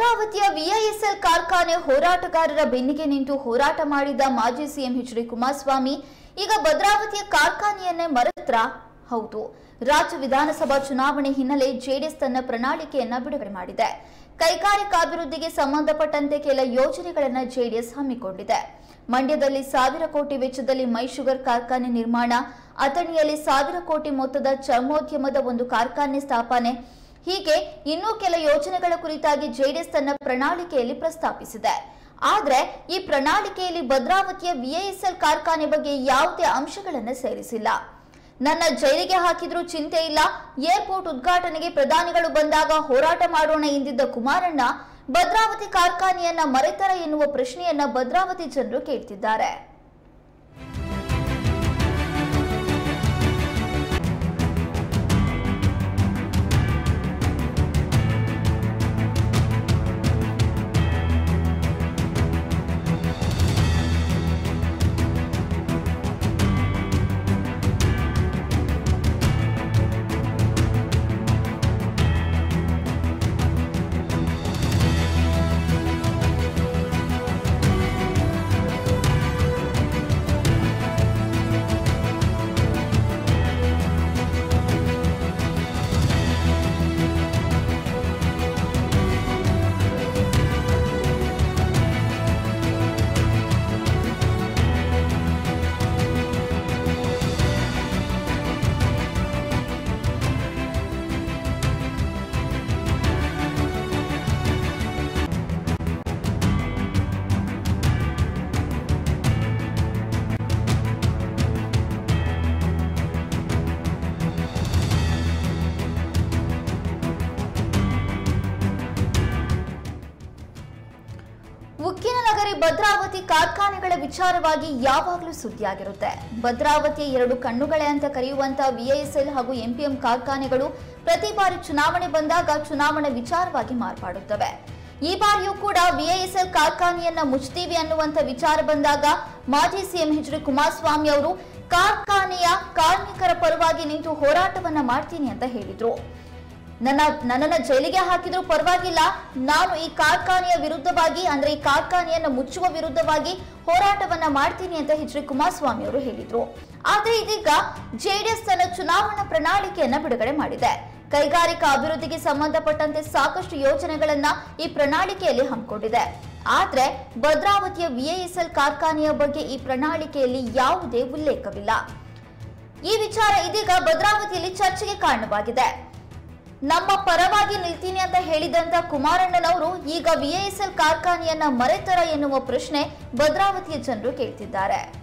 ಭದ್ರಾವತಿಯ ವಿಐಎಸ್ಎಲ್ ಕಾರ್ಖಾನೆ ಹೋರಾಟಗಾರರ ಬೆನ್ನಿಗೆ ನಿಂತು ಹೋರಾಟ ಮಾಡಿದ ಮಾಜಿ ಸಿಎಂ ಎಚ್ ಡಿ ಕುಮಾರಸ್ವಾಮಿ ಈಗ ಭದ್ರಾವತಿಯ ಕಾರ್ಖಾನೆಯನ್ನೇ ಮರೆತ್ರ ಹೌದು ರಾಜ್ಯ ವಿಧಾನಸಭಾ ಚುನಾವಣೆ ಹಿನ್ನೆಲೆ ಜೆಡಿಎಸ್ ತನ್ನ ಪ್ರಣಾಳಿಕೆಯನ್ನ ಬಿಡುಗಡೆ ಮಾಡಿದೆ ಕೈಗಾರಿಕಾಭಿವೃದ್ಧಿಗೆ ಸಂಬಂಧಪಟ್ಟಂತೆ ಕೆಲ ಯೋಜನೆಗಳನ್ನ ಜೆಡಿಎಸ್ ಹಮ್ಮಿಕೊಂಡಿದೆ ಮಂಡ್ಯದಲ್ಲಿ ಸಾವಿರ ಕೋಟಿ ವೆಚ್ಚದಲ್ಲಿ ಮೈ ಶುಗರ್ ಕಾರ್ಖಾನೆ ನಿರ್ಮಾಣ ಅಥಣಿಯಲ್ಲಿ ಸಾವಿರ ಕೋಟಿ ಮೊತ್ತದ ಚರ್ಮೋದ್ಯಮದ ಒಂದು ಕಾರ್ಖಾನೆ ಸ್ಥಾಪನೆ ಹೀಗೆ ಇನ್ನೂ ಕೆಲ ಯೋಜನೆಗಳ ಕುರಿತಾಗಿ ಜೆಡಿಎಸ್ ತನ್ನ ಪ್ರಣಾಳಿಕೆಯಲ್ಲಿ ಪ್ರಸ್ತಾಪಿಸಿದೆ ಆದ್ರೆ ಈ ಪ್ರಣಾಳಿಕೆಯಲ್ಲಿ ಭದ್ರಾವತಿಯ ವಿಐಎಸ್ಎಲ್ ಕಾರ್ಖಾನೆ ಬಗ್ಗೆ ಯಾವುದೇ ಅಂಶಗಳನ್ನು ಸೇರಿಸಿಲ್ಲ ನನ್ನ ಜೈಲಿಗೆ ಹಾಕಿದ್ರೂ ಚಿಂತೆ ಇಲ್ಲ ಏರ್ಪೋರ್ಟ್ ಉದ್ಘಾಟನೆಗೆ ಪ್ರಧಾನಿಗಳು ಬಂದಾಗ ಹೋರಾಟ ಮಾಡೋಣ ಎಂದಿದ್ದ ಕುಮಾರಣ್ಣ ಭದ್ರಾವತಿ ಕಾರ್ಖಾನೆಯನ್ನ ಮರೆತರ ಎನ್ನುವ ಪ್ರಶ್ನೆಯನ್ನ ಭದ್ರಾವತಿ ಜನರು ಕೇಳ್ತಿದ್ದಾರೆ ಉಕ್ಕಿನ ನಗರಿ ಭದ್ರಾವತಿ ಕಾರ್ಖಾನೆಗಳ ವಿಚಾರವಾಗಿ ಯಾವಾಗಲೂ ಸುದ್ದಿಯಾಗಿರುತ್ತೆ ಭದ್ರಾವತಿಯ ಎರಡು ಕಣ್ಣುಗಳೇ ಅಂತ ಕರೆಯುವಂತಹ ವಿಐಎಸ್ಎಲ್ ಹಾಗೂ ಎಂಪಿಎಂ ಕಾರ್ಖಾನೆಗಳು ಪ್ರತಿ ಬಾರಿ ಚುನಾವಣೆ ಬಂದಾಗ ಚುನಾವಣೆ ವಿಚಾರವಾಗಿ ಮಾರ್ಪಾಡುತ್ತವೆ ಈ ಬಾರಿಯೂ ಕೂಡ ವಿಐಎಸ್ಎಲ್ ಕಾರ್ಖಾನೆಯನ್ನ ಮುಚ್ತೀವಿ ಅನ್ನುವಂತ ವಿಚಾರ ಬಂದಾಗ ಮಾಜಿ ಸಿಎಂ ಎಚ್ ಡಿ ಕುಮಾರಸ್ವಾಮಿ ಅವರು ಕಾರ್ಖಾನೆಯ ಕಾರ್ಮಿಕರ ಪರವಾಗಿ ನಿಂತು ಹೋರಾಟವನ್ನ ಮಾಡ್ತೀನಿ ಅಂತ ಹೇಳಿದ್ರು ನನ್ನ ನನ್ನನ್ನ ಜೈಲಿಗೆ ಹಾಕಿದ್ರು ಪರವಾಗಿಲ್ಲ ನಾನು ಈ ಕಾರ್ಖಾನೆಯ ವಿರುದ್ಧವಾಗಿ ಅಂದ್ರೆ ಈ ಕಾರ್ಖಾನೆಯನ್ನ ಮುಚ್ಚುವ ವಿರುದ್ಧವಾಗಿ ಹೋರಾಟವನ್ನ ಮಾಡ್ತೀನಿ ಅಂತ ಎಚ್ ಡಿ ಕುಮಾರಸ್ವಾಮಿ ಅವರು ಹೇಳಿದ್ರು ಆದ್ರೆ ಇದೀಗ ಜೆಡಿಎಸ್ ತನ್ನ ಚುನಾವಣಾ ಪ್ರಣಾಳಿಕೆಯನ್ನ ಬಿಡುಗಡೆ ಮಾಡಿದೆ ಕೈಗಾರಿಕಾ ಅಭಿವೃದ್ಧಿಗೆ ಸಂಬಂಧಪಟ್ಟಂತೆ ಸಾಕಷ್ಟು ಯೋಜನೆಗಳನ್ನ ಈ ಪ್ರಣಾಳಿಕೆಯಲ್ಲಿ ಹಮ್ಮಿಕೊಂಡಿದೆ ಆದ್ರೆ ಭದ್ರಾವತಿಯ ವಿಐಎಸ್ಎಲ್ ಕಾರ್ಖಾನೆಯ ಬಗ್ಗೆ ಈ ಪ್ರಣಾಳಿಕೆಯಲ್ಲಿ ಯಾವುದೇ ಉಲ್ಲೇಖವಿಲ್ಲ ಈ ವಿಚಾರ ಇದೀಗ ಭದ್ರಾವತಿಯಲ್ಲಿ ಚರ್ಚೆಗೆ ಕಾರಣವಾಗಿದೆ ನಮ್ಮ ಪರವಾಗಿ ನಿಲ್ತೀನಿ ಅಂತ ಹೇಳಿದಂತ ಕುಮಾರಣ್ಣನವರು ಈಗ ವಿಐಎಸ್ಎಲ್ ಕಾರ್ಖಾನೆಯನ್ನ ಮರೆತರ ಎನ್ನುವ ಪ್ರಶ್ನೆ ಭದ್ರಾವತಿಯ ಜನರು ಕೇಳ್ತಿದ್ದಾರೆ